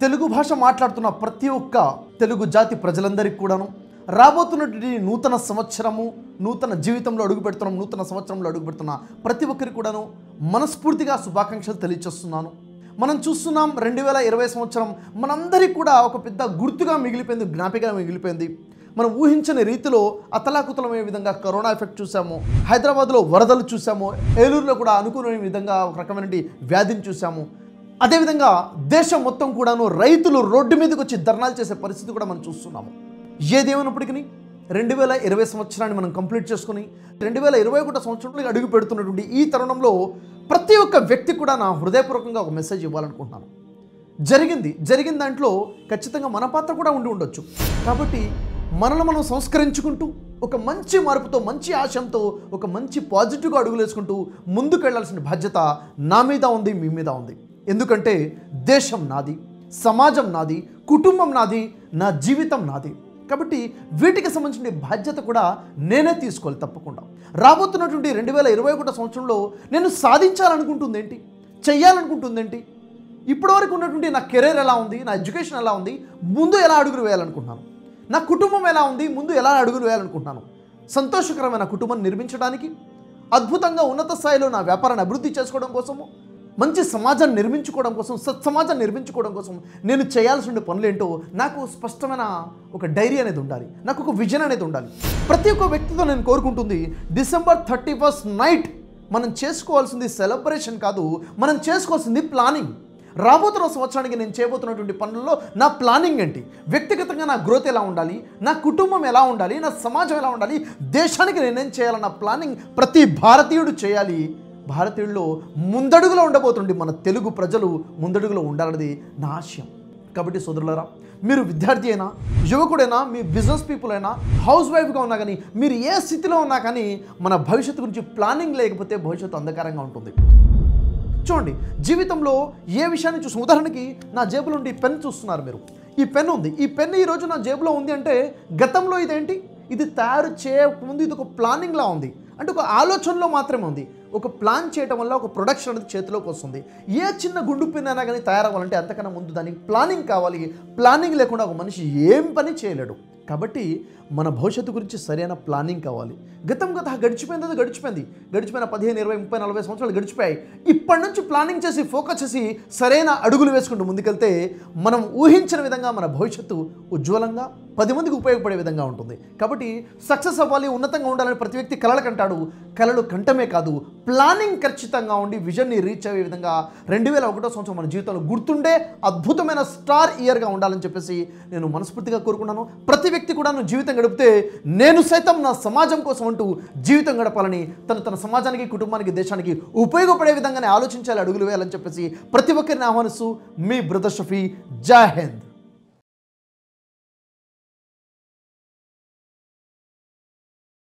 తెలుగు భాష మాట్లాడుతున్న ప్రతి ఒక్క తెలుగు జాతి ప్రజలందరికీ కూడాను రాబోతున్నటువంటి నూతన సంవత్సరము నూతన జీవితంలో అడుగు పెడుతున్నాం నూతన సంవత్సరంలో అడుగు పెడుతున్న ప్రతి ఒక్కరికి కూడాను మనస్ఫూర్తిగా శుభాకాంక్షలు తెలియచేస్తున్నాను మనం చూస్తున్నాం రెండు వేల ఇరవై సంవత్సరం మనందరికీ కూడా ఒక పెద్ద గుర్తుగా మిగిలిపోయింది జ్ఞాపికగా మిగిలిపోయింది మనం ఊహించని రీతిలో అతలాకుతలమయ్యే విధంగా కరోనా ఎఫెక్ట్ చూసాము హైదరాబాద్లో వరదలు చూసాము ఏలూరులో కూడా అనుకునే విధంగా ఒక రకమైన వ్యాధిని చూసాము అదేవిధంగా దేశం మొత్తం కూడాను రైతులు రోడ్డు మీదకి వచ్చి ధర్నాలు చేసే పరిస్థితి కూడా మనం చూస్తున్నాము ఏదేమైనప్పటికీ రెండు వేల ఇరవై సంవత్సరాన్ని మనం కంప్లీట్ చేసుకుని రెండు వేల ఇరవై ఒకటో సంవత్సరంలో అడుగు పెడుతున్నటువంటి ఈ తరుణంలో ప్రతి ఒక్క వ్యక్తి కూడా నా హృదయపూర్వకంగా ఒక మెసేజ్ ఇవ్వాలనుకుంటున్నాను జరిగింది జరిగిన దాంట్లో ఖచ్చితంగా మన పాత్ర కూడా ఉండి ఉండొచ్చు కాబట్టి మనల్ని మనం సంస్కరించుకుంటూ ఒక మంచి మార్పుతో మంచి ఆశయంతో ఒక మంచి పాజిటివ్గా అడుగులు వేసుకుంటూ ముందుకు వెళ్ళాల్సిన బాధ్యత నా మీద ఉంది మీ మీద ఉంది ఎందుకంటే దేశం నాది సమాజం నాది కుటుంబం నాది నా జీవితం నాది కాబట్టి వీటికి సంబంధించిన బాధ్యత కూడా నేనే తీసుకోవాలి తప్పకుండా రాబోతున్నటువంటి రెండు వేల ఇరవై ఒకటో సంవత్సరంలో నేను సాధించాలనుకుంటుంది ఏంటి చెయ్యాలనుకుంటుంది ఏంటి ఇప్పటివరకు ఉన్నటువంటి నా కెరీర్ ఎలా ఉంది నా ఎడ్యుకేషన్ ఎలా ఉంది ముందు ఎలా అడుగులు వేయాలనుకుంటున్నాను నా కుటుంబం ఎలా ఉంది ముందు ఎలా అడుగులు వేయాలనుకుంటున్నాను సంతోషకరమైన కుటుంబాన్ని నిర్మించడానికి అద్భుతంగా ఉన్నత స్థాయిలో నా వ్యాపారాన్ని అభివృద్ధి చేసుకోవడం కోసము మంచి సమాజాన్ని నిర్మించుకోవడం కోసం సత్సమాజాన్ని నిర్మించుకోవడం కోసం నేను చేయాల్సిన పనులేంటో నాకు స్పష్టమైన ఒక డైరీ అనేది ఉండాలి నాకు ఒక విజన్ అనేది ఉండాలి ప్రతి ఒక్క వ్యక్తితో నేను కోరుకుంటుంది డిసెంబర్ థర్టీ ఫస్ట్ నైట్ మనం చేసుకోవాల్సింది సెలబ్రేషన్ కాదు మనం చేసుకోవాల్సింది ప్లానింగ్ రాబోతున్న సంవత్సరానికి నేను చేయబోతున్నటువంటి పనుల్లో నా ప్లానింగ్ ఏంటి వ్యక్తిగతంగా నా గ్రోత్ ఎలా ఉండాలి నా కుటుంబం ఎలా ఉండాలి నా సమాజం ఎలా ఉండాలి దేశానికి నేనేం చేయాలన్న ప్లానింగ్ ప్రతి భారతీయుడు చేయాలి భారతీయుల్లో ముందడుగులో ఉండబోతుంది మన తెలుగు ప్రజలు ముందడుగులో ఉండాలన్నది నా ఆశయం కాబట్టి సోదరులరా మీరు విద్యార్థి అయినా యువకుడైనా మీ బిజినెస్ పీపుల్ అయినా హౌస్ వైఫ్గా ఉన్నా కానీ మీరు ఏ స్థితిలో ఉన్నా కానీ మన భవిష్యత్తు గురించి ప్లానింగ్ లేకపోతే భవిష్యత్తు అంధకారంగా ఉంటుంది చూడండి జీవితంలో ఏ విషయాన్ని చూసి ఉదాహరణకి నా జేబులో ఉండి పెన్ చూస్తున్నారు మీరు ఈ పెన్ ఉంది ఈ పెన్ ఈరోజు నా జేబులో ఉంది అంటే గతంలో ఇదేంటి ఇది తయారు చేయకముందు ఇది ఒక ప్లానింగ్లా ఉంది అంటే ఒక ఆలోచనలో మాత్రమే ఉంది ఒక ప్లాన్ చేయటం వల్ల ఒక ప్రొడక్షన్ అనేది చేతిలోకి వస్తుంది ఏ చిన్న గుండు పిన్ అయినా కానీ తయారవ్వాలంటే అంతకన్నా ముందు దానికి ప్లానింగ్ కావాలి ప్లానింగ్ లేకుండా ఒక మనిషి ఏం పని చేయలేడు కాబట్టి మన భవిష్యత్తు గురించి సరైన ప్లానింగ్ కావాలి గతం గత గడిచిపోయింది అది గడిచిపోయింది గడిచిపోయిన పదిహేను ఇరవై ముప్పై నలభై సంవత్సరాలు గడిచిపోయాయి ఇప్పటి నుంచి ప్లానింగ్ చేసి ఫోకస్ చేసి సరైన అడుగులు వేసుకుంటూ ముందుకెళ్తే మనం ఊహించిన విధంగా మన భవిష్యత్తు ఉజ్వలంగా పది మందికి ఉపయోగపడే విధంగా ఉంటుంది కాబట్టి సక్సెస్ అవ్వాలి ఉన్నతంగా ఉండాలని ప్రతి వ్యక్తి కలలు కంటాడు కలలు కంటమే కాదు ప్లానింగ్ ఖచ్చితంగా ఉండి విజన్ని రీచ్ అయ్యే విధంగా రెండు వేల ఒకటో సంవత్సరం మన జీవితంలో గుర్తుండే అద్భుతమైన స్టార్ ఇయర్గా ఉండాలని చెప్పేసి నేను మనస్ఫూర్తిగా కోరుకున్నాను ప్రతి వ్యక్తి కూడా నువ్వు జీవితం గడిపితే నేను సైతం నా సమాజం కోసం అంటూ జీవితం గడపాలని తను తన సమాజానికి కుటుంబానికి దేశానికి ఉపయోగపడే విధంగానే ఆలోచించాలి అడుగులు వేయాలని చెప్పేసి ప్రతి ఒక్కరిని ఆహ్వానిస్తూ మీ బ్రదర్ షఫీ జై హింద్